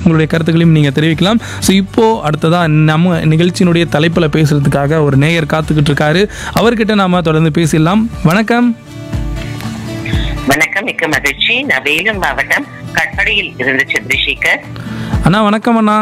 உங்களுடைய கருத்துக்களையும் நீங்கள் தெரிவிக்கலாம் ஸோ இப்போது அடுத்ததாக நம்ம நிகழ்ச்சியினுடைய தலைப்பில் பேசுகிறதுக்காக ஒரு நேயர் காத்துக்கிட்டு இருக்காரு அவர்கிட்ட நாம தொடர்ந்து பேசிடலாம் வணக்கம் வணக்கம் மிக்க மகிழ்ச்சி நான் வேலூர் மாவட்டம் கட்படியில் இருந்து சந்திரசேகர் அண்ணா வணக்கம் அண்ணா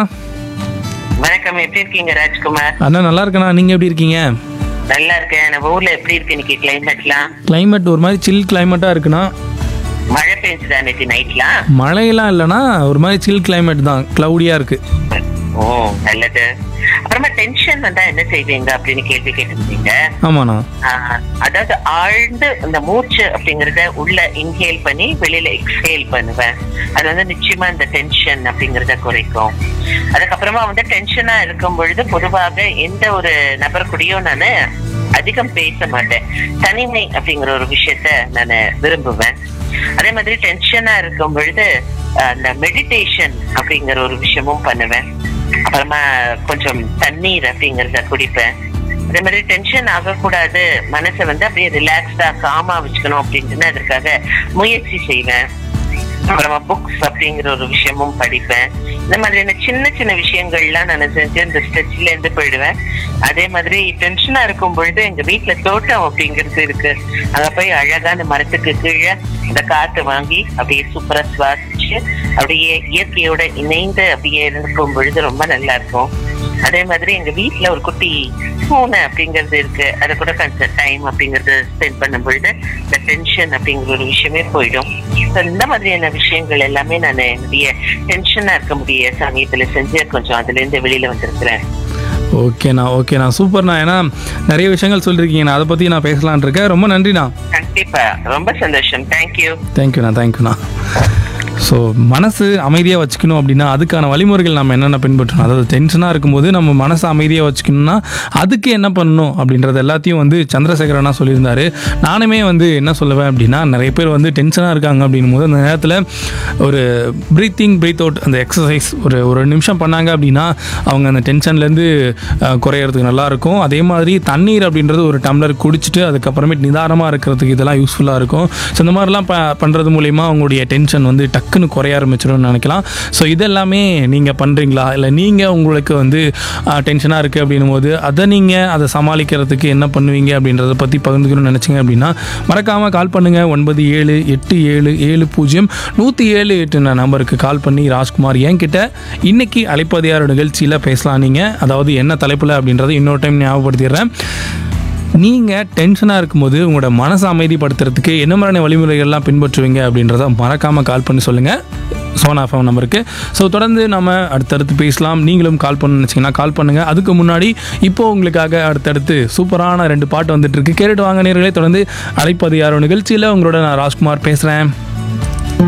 வணக்கம் எப்படி இருக்கீங்க ராஜ்குமார் அண்ணா நல்லா இருக்கண்ணா நீங்கள் எப்படி இருக்கீங்க நல்லா இருக்கேன் நம்ம ஊர்ல எப்படி இருக்கு இன்னைக்கு கிளைமேட்லாம் climate ஒரு மாதிரி சில் கிளைமேட்டாக இருக்குண்ணா மழை பெஞ்சுதா நேற்று நைட்லாம் மழையெல்லாம் இல்லைன்னா ஒரு மாதிரி சில் climate தான் க்ளவுடியாக இருக்குது ஓ நல்லது அப்புறமா டென்ஷன் வந்தா என்ன செய்வீங்க அப்படின்னு கேள்வி கேட்டிருந்தீங்க ஆமாண்ணா ஆஹ், அதாவது ஆழ்ந்து இந்த மூச்சு அப்படிங்கறத உள்ள இன்ஹேல் பண்ணி வெளியில எக்ஸ்ஹேல் பண்ணுவேன் அது வந்து நிச்சயமா இந்த டென்ஷன் அப்படிங்கறத குறைக்கும் அதுக்கப்புறமா வந்து டென்ஷனா இருக்கும் பொழுது பொதுவாக எந்த ஒரு நபர் கூடயும் நான் அதிகம் பேச மாட்டேன் தனிமை அப்படிங்கிற ஒரு விஷயத்த நான் விரும்புவேன் அதே மாதிரி டென்ஷனா இருக்கும் பொழுது அஹ், அந்த மெடிடேஷன் அப்படிங்கிற ஒரு விஷயமும் பண்ணுவேன் அப்புறமா கொஞ்சம் தண்ணீர் அப்படிங்கறத குடிப்பேன் அதே மாதிரி டென்ஷன் ஆகக்கூடாது மனசை வந்து அப்படியே ரிலாக்ஸ்டா காமா வச்சுக்கணும் அப்படின்ட்டு அதற்காக முயற்சி செய்வேன் அப்புறமா புக்ஸ் அப்படிங்கிற ஒரு விஷயமும் படிப்பேன் இந்த மாதிரியான சின்ன சின்ன விஷயங்கள்லாம் நான் செஞ்சு இந்த ஸ்ட்ரெச்ல இருந்து போயிடுவேன் அதே மாதிரி டென்ஷனா இருக்கும் பொழுது எங்க வீட்டுல தோட்டம் அப்படிங்கிறது இருக்கு அங்க போய் அழகா அந்த மரத்துக்கு கீழே அந்த காத்து வாங்கி அப்படியே சூப்பரா சுவாசிச்சு அப்படியே இயற்கையோட இணைந்து அப்படியே இருக்கும் பொழுது ரொம்ப நல்லா இருக்கும் அதே மாதிரி எங்க வீட்ல ஒரு குட்டி பூனை அப்படிங்கிறது இருக்கு அதை கூட கொஞ்சம் டைம் அப்படிங்கறது ஸ்பெண்ட் பண்ணும் பொழுது இந்த டென்ஷன் அப்படிங்கிற ஒரு விஷயமே போயிடும் So, இந்த மாதிரியான விஷயங்கள் எல்லாமே நான் என்னுடைய டென்ஷனா இருக்க முடிய சமயத்துல செஞ்சு கொஞ்சம் அதுல இருந்து வெளியில வந்திருக்கிறேன் ஓகேண்ணா ஓகேண்ணா சூப்பர்ண்ணா ஏன்னா நிறைய விஷயங்கள் சொல்லியிருக்கீங்க நான் அதை பற்றி நான் பேசலான் இருக்கேன் ரொம்ப நன்றிண்ணா கண்டிப்பா ரொம்ப சந்தோஷம் தேங்க்யூ தேங்க்யூண்ணா தேங்க்யூண்ணா ஸோ மனசு அமைதியாக வச்சுக்கணும் அப்படின்னா அதுக்கான வழிமுறைகள் நம்ம என்னென்ன பின்பற்றணும் அதாவது டென்ஷனாக இருக்கும்போது நம்ம மனசை அமைதியாக வச்சுக்கணும்னா அதுக்கு என்ன பண்ணணும் அப்படின்றது எல்லாத்தையும் வந்து சந்திரசேகரனா சொல்லியிருந்தாரு நானுமே வந்து என்ன சொல்லுவேன் அப்படின்னா நிறைய பேர் வந்து டென்ஷனாக இருக்காங்க அப்படின்னும் போது அந்த நேரத்தில் ஒரு ப்ரீத்திங் ப்ரீத் அவுட் அந்த எக்ஸசைஸ் ஒரு ஒரு நிமிஷம் பண்ணாங்க அப்படின்னா அவங்க அந்த டென்ஷன்லேருந்து குறையிறதுக்கு நல்லாயிருக்கும் அதே மாதிரி தண்ணீர் அப்படின்றது ஒரு டம்ளர் குடிச்சிட்டு அதுக்கப்புறமேட்டு நிதானமாக இருக்கிறதுக்கு இதெல்லாம் யூஸ்ஃபுல்லாக இருக்கும் ஸோ இந்த மாதிரிலாம் ப பண்ணுறது மூலிமா அவங்களுடைய டென்ஷன் வந்து டக்குன்னு குறைய ஆரம்பிச்சிடும்னு நினைக்கலாம் ஸோ இதெல்லாமே நீங்கள் பண்ணுறீங்களா இல்லை நீங்கள் உங்களுக்கு வந்து டென்ஷனாக இருக்குது அப்படின்னும் போது அதை நீங்கள் அதை சமாளிக்கிறதுக்கு என்ன பண்ணுவீங்க அப்படின்றத பற்றி பகிர்ந்துக்கணும்னு நினச்சிங்க அப்படின்னா மறக்காமல் கால் பண்ணுங்கள் ஒன்பது ஏழு எட்டு ஏழு ஏழு பூஜ்ஜியம் நூற்றி ஏழு எட்டு நம்பருக்கு கால் பண்ணி ராஜ்குமார் என்கிட்ட இன்னைக்கு அழைப்பதியார் நிகழ்ச்சியில் பேசலாம் நீங்கள் அதாவது என்ன தலைப்பில் அப்படின்றத இன்னொரு டைம் ஞாபகப்படுத்திடுறேன் நீங்கள் டென்ஷனாக இருக்கும்போது உங்களோட மனசை அமைதிப்படுத்துறதுக்கு என்ன மாதிரியான வழிமுறைகள்லாம் பின்பற்றுவீங்க அப்படின்றத மறக்காமல் கால் பண்ணி சொல்லுங்கள் சோனா ஃபோன் நம்பருக்கு ஸோ தொடர்ந்து நம்ம அடுத்தடுத்து பேசலாம் நீங்களும் கால் பண்ண நினச்சிங்கன்னா கால் பண்ணுங்கள் அதுக்கு முன்னாடி இப்போ உங்களுக்காக அடுத்தடுத்து சூப்பரான ரெண்டு பாட்டு வந்துட்டு இருக்கு கேட்டுட்டு வாங்க நேர்களே தொடர்ந்து அழைப்பது யாரோ நிகழ்ச்சியில் உங்களோட நான் ராஜ்குமார் பேசுகிறேன்